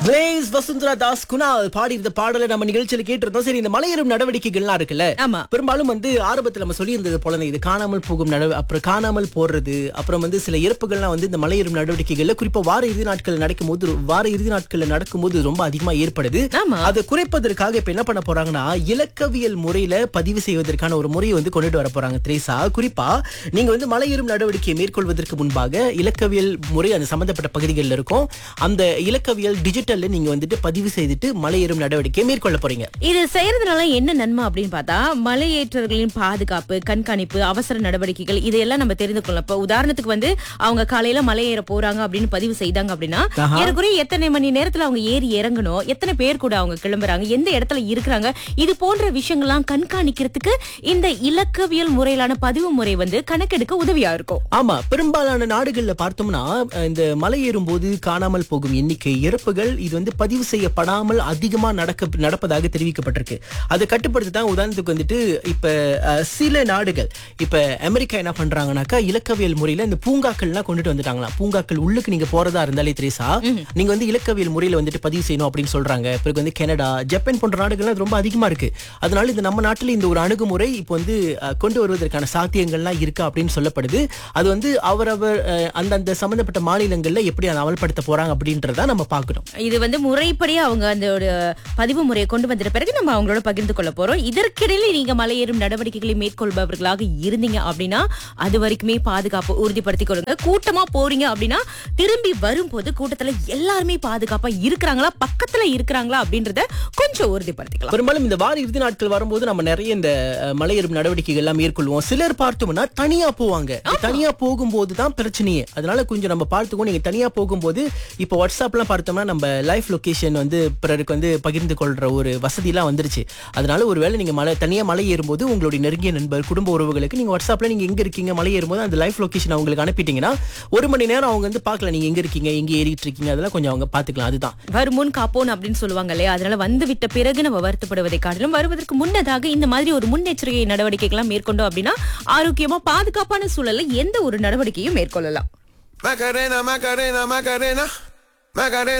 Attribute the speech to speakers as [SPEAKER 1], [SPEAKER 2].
[SPEAKER 1] Place Vasundhara Das Kunal பாடி இந்த பாடலை நம்ம நிகழ்ச்சியில கேட்டிருந்தோம் சரி இந்த மலையேறும் நடவடிக்கைகள்லாம் இருக்குல்ல
[SPEAKER 2] ஆமா.
[SPEAKER 1] பெரும்பாலும் வந்து ஆரம்பத்துல நம்ம சொல்லியிருந்தது போல இது காணாமல் போகும் நட அப்புறம் காணாமல் போறது அப்புறம் வந்து சில இறப்புகள்லாம் வந்து இந்த மலையேறும் நடவடிக்கைகள்ல குறிப்பா வார இறுதி நாட்கள் நடக்கும் போது வார இறுதி நாட்கள்ல நடக்கும்போது ரொம்ப அதிகமா ஏற்படுது
[SPEAKER 2] ஆமா.
[SPEAKER 1] அதை குறைப்பதற்காக இப்ப என்ன பண்ண போறாங்கன்னா இலக்கவியல் முறையில பதிவு செய்வதற்கான ஒரு முறையை வந்து கொண்டுட்டு வர போறாங்க திரேசா குறிப்பா நீங்க வந்து மலையேறும் நடவடிக்கையை மேற்கொள்வதற்கு முன்பாக இலக்கவியல் முறை அந்த சம்பந்தப்பட்ட பகுதிகளில் இருக்கும் அந்த இலக்கவியல் டிஜிட்டல்ல நீங்க வந்துட்டு பதிவு செய்துட்டு மலையேறும் நடவடிக்கையை மேற்கொள்ள போறீங்க
[SPEAKER 2] இது செய்யறதுனால என்ன நன்மை அப்படின்னு பார்த்தா மலையேற்றர்களின் பாதுகாப்பு கண்காணிப்பு அவசர நடவடிக்கைகள் இதையெல்லாம் நம்ம தெரிந்து கொள்ளலாம் இப்ப உதாரணத்துக்கு வந்து அவங்க காலையில மலையேற போறாங்க அப்படின்னு பதிவு செய்தாங்க அப்படின்னா
[SPEAKER 1] ஆஹா.
[SPEAKER 2] ஏறக்குறைய எத்தனை மணி நேரத்துல அவங்க ஏறி இறங்கணும் எத்தனை பேர் கூட அவங்க கிளம்புறாங்க எந்த இடத்துல இருக்கிறாங்க இது போன்ற விஷயங்கள்லாம் கண்காணிக்கிறதுக்கு இந்த இலக்கவியல் முறையிலான பதிவு முறை வந்து கணக்கெடுக்க உதவியா இருக்கும்
[SPEAKER 1] ஆமா பெரும்பாலான நாடுகள்ல பார்த்தோம்னா அஹ், இந்த மலையேறும் போது காணாமல் போகும் எண்ணிக்கை இறப்புகள் இது வந்து பதிவு செய்யப்படாமல் அதிகமா நடக்க நடப்பதாக தெரிவிக்கப்பட்டிருக்கு அதை கட்டுப்படுத்த தான் உதாரணத்துக்கு வந்துட்டு இப்ப அஹ், சில நாடுகள் இப்ப அமெரிக்கா என்ன பண்றாங்கனாக்கா இலக்கவியல் முறையில இந்த பூங்காக்கள்லாம் கொண்டுட்டு வந்துட்டாங்களாம் பூங்காக்கள் உள்ளுக்கு நீங்க போறதா இருந்தாலே திரேசா நீங்க வந்து இலக்கவியல் முறையில வந்துட்டு பதிவு செய்யணும் அப்படின்னு சொல்றாங்க பிறகு வந்து கனடா ஜப்பான் போன்ற நாடுகள்லாம் இது ரொம்ப அதிகமா இருக்கு அதனால இந்த நம்ம நாட்டுல இந்த ஒரு அணுகுமுறை இப்போ வந்து அஹ், கொண்டு வருவதற்கான சாத்தியங்கள்லாம் இருக்கா அப்படின்னு சொல்லப்படுது அது வந்து அவரவர் அஹ், அந்தந்த சம்பந்தப்பட்ட மாநிலங்கள்ல எப்படி அதை அமல்படுத்த போறாங்க அப்படின்றத நம்ம பார்க்கணும்
[SPEAKER 2] இது வந்து முறைப்படி அவங்க அந்த ஒரு பதிவு முறையை கொண்டு வந்த பிறகு நம்ம அவங்களோட பகிர்ந்து கொள்ள போறோம் இதற்கிடையில நீங்க மலையேறும் நடவடிக்கைகளை மேற்கொள்பவர்களாக இருந்தீங்க அப்படின்னா அது வரைக்குமே பாதுகாப்பு உறுதிப்படுத்திக் கொள்ளுங்க கூட்டமா போறீங்க அப்படின்னா திரும்பி வரும்போது கூட்டத்துல எல்லாருமே பாதுகாப்பா இருக்கிறாங்களா பக்கத்துல இருக்கிறாங்களா அப்படின்றத கொஞ்சம் உறுதிப்படுத்திக்கலாம்
[SPEAKER 1] பெரும்பாலும் இந்த வார இறுதி நாட்கள் வரும்போது நம்ம நிறைய இந்த அஹ், மலையேறும் நடவடிக்கைகள் எல்லாம் மேற்கொள்வோம் சிலர் பார்த்தோம்னா தனியா போவாங்க தனியா போகும்போது தான் பிரச்சனையே அதனால கொஞ்சம் நம்ம பார்த்துக்கோ நீங்க தனியா போகும்போது இப்போ வாட்ஸ்அப்லாம் பார்த்தோம்னா நம்ம லைஃப் லொகேஷன் வந்து பிறருக்கு வந்து பகிர்ந்து கொள்ற ஒரு வசதிலாம் வந்துருச்சு அதனால ஒருவேளை நீங்க மலை தனியா மலை ஏறும்போது உங்களுடைய நெருங்கிய நண்பர் குடும்ப உறவுகளுக்கு நீங்க வாட்ஸ்அப்ல நீங்க எங்க இருக்கீங்க மலை ஏறும்போது அந்த லைஃப் லொகேஷன் அவங்களுக்கு அனுப்பிட்டீங்கன்னா ஒரு மணி நேரம் அவங்க வந்து பார்க்கல நீங்க எங்க இருக்கீங்க எங்க ஏறிட்டு இருக்கீங்க அதெல்லாம் கொஞ்சம் அவங்க பாத்துக்கலாம் அதுதான்
[SPEAKER 2] வருமுன் காப்போன் அப்படின்னு சொல்லுவாங்க இல்லையா அதனால வந்து விட்ட பிறகு நம்ம வருத்தப்படுவதை காட்டிலும் வருவதற்கு முன்னதாக இந்த மாதிரி ஒரு முன்னெச்சரிக்கை நடவடிக்கைகள்லாம் மேற்கொண்டோம் அப்படின்னா ஆரோக்கியமா பாதுகாப்பான சூழல்ல எந்த ஒரு நடவடிக்கையும் மேற்கொள்ளலாம்
[SPEAKER 3] Macarena, Macarena, Macarena. Macarena.